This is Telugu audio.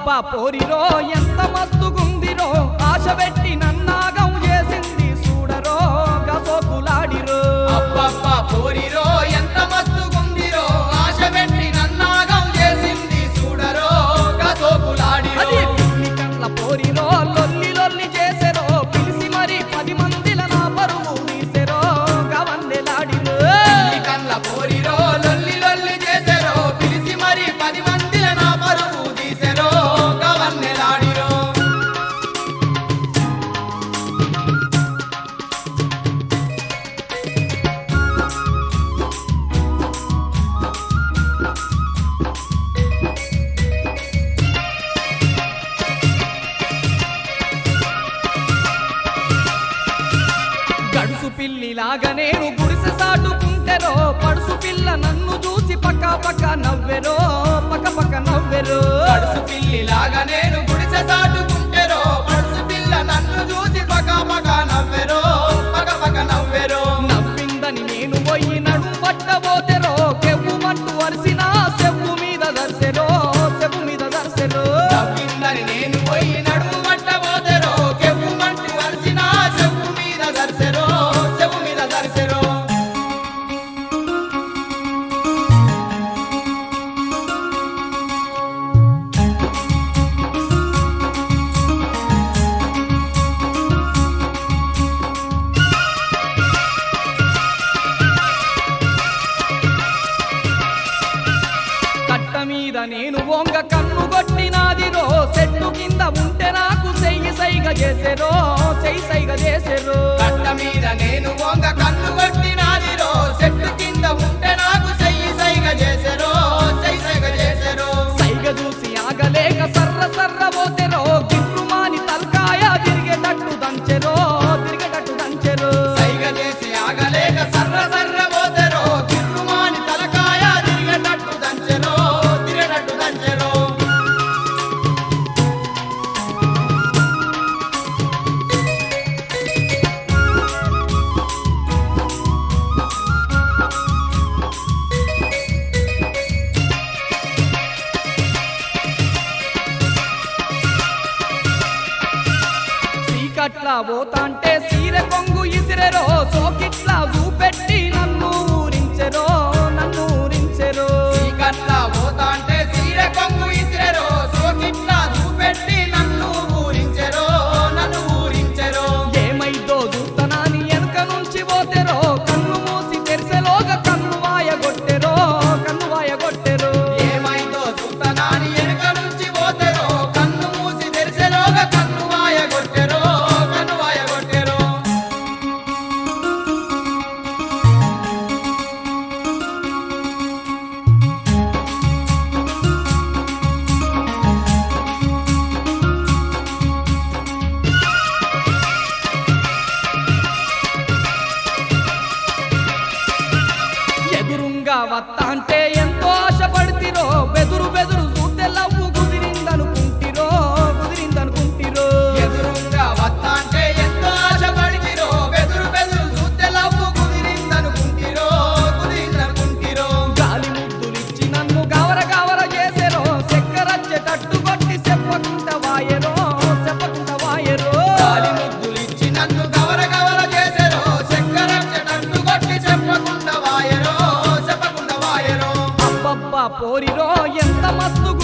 అబ్బబ్బా పోరిరో ఎంత మస్తుగుందిరో ఆశ పెట్టి నన్నాగం చేసింది చూడరో గసోకులాడిరో అబ్బబ్బా పోరిరో ఎంత మస్తుగుందిరో ఆశ పెట్టి నన్నాగం చేసింది చూడరో గసోకులాడిరో అది పిల్లి కండ్ల పోరిరో లొల్లి లొల్లి చేసెరో పిలిసి మరి పది మందిల నా పరువు తీసెరో గవన్నెలాడిరో ఈ కళ్ళ పోరిరో లొల్లి లొల్లి చేసెరో పిలిచి మరి పది మందిల నా పరువు తీసెరో గవన్నెలాడిరో గడుసు పిల్లిలాగా నేను గుడిసె సాటుకుంటెరో పడుసు పిల్ల నన్ను చూసి పక్క పక్క నవ్వెరో పక్క పక్క నవ్వెరో పడుసు పిల్లిలాగా నేను గుడిసె సాటుకుంటెరో పడుసు పిల్ల నన్ను చూసి పక పక నవ్వెరో పక పక నవ్వెరో నవ్విందని నేను పోయి నడుం పట్టబోతెరో కెవ్వు మట్టు వరిసిన సెవ్వు మీద దర్శెరో సెవ్వు మీద దర్శెరో నవ్విందని నేను పోయి నడుము పట్టబోతెరో కెవ్వు మంటి వరిసిన చెవు మీద దర్శెరో చెవు మీద దర్శెరో కట్ట మీద నేను వంగ కన్ను కొట్టినాదిరో చెట్టు కింద ఉంటే నాకు చెయ్యి సైగ చేసెరో చెయ్యి సైగ చేసెరో కట్ట మీద నేను వంగ కన్ను కొట్టినాదిరో చెట్టు కింద ఉంటే నాకు చెయ్యి సైగ చేసెరో చెయ్యి సైగ చేసెరో సైగ చూసి ఆగలేక సర్ర సర్ర పోతెరో గిట్లు మాని తలకాయ తిరిగేటట్టు దంచెరో తిరిగేటట్టు దంచెరో సైగ చేసి ఆగలేక సర్ర సర్ర పోతెరో కిర్రుమాని తలకాయ తిరిగేటట్టు దంచెరో తిరిగేటట్టు దంచెరో చీకట్లా పోతాంటే సీర కొంగు ఇసిరెరో సోకిట్లా చూపెట్టి నన్ను ఊరించెరో నన్ను ఊరించెరో చీకట్లా పోతాంటే సీర కొంగు ఇసిరెరో సోకిట్లా చూపెట్టి నన్ను ఊరించెరో నన్ను ఊరించెరో ఏమైందో చూస్తనాని వెనక నుంచి పోతెరో కన్ను మూసి తెరిసెలోగా కన్ను వాయగొట్టెరో కన్ను వాయగొట్టెరో ఏమైందో చూస్తనాని వెనుక నుంచి పోతెరో కన్ను మూసి తెరిసెలోగా కన్ను వాయ కొట్టెరో కన్ను వాయ కొట్టెరో ఎదురుంగా వత్తాంటే ఎంతో ఆశపడితిరో బెదురు బెదురు చూస్తే లవ్వు కుదిరిందనుకుంటిరో కుదిరిందనుకుంటిరో ఎదురుగా వత్తాంటే ఎంతో ఆశపడితిరో బెదురు బెదురు చూస్తే లవ్వు కుదిరిందనుకుంటిరో కుదిరిందనుకుంటిరో గాలి ముద్దులిచ్చి నన్ను గవర గవర చేసెరో చక్కెరచ్చేటట్టు కొట్టి చెప్పకుంట వాయరో చెప్పకుంట వాయరో గాలి ముద్దులిచ్చి నన్ను గవర గవర చేసెరో చక్కరచ్చటట్టు కొట్టి చెప్పకుండా వాయరో చెప్పకుండా వాయరో అబ్బబ్బా పోరిరో ఎంత మస్తు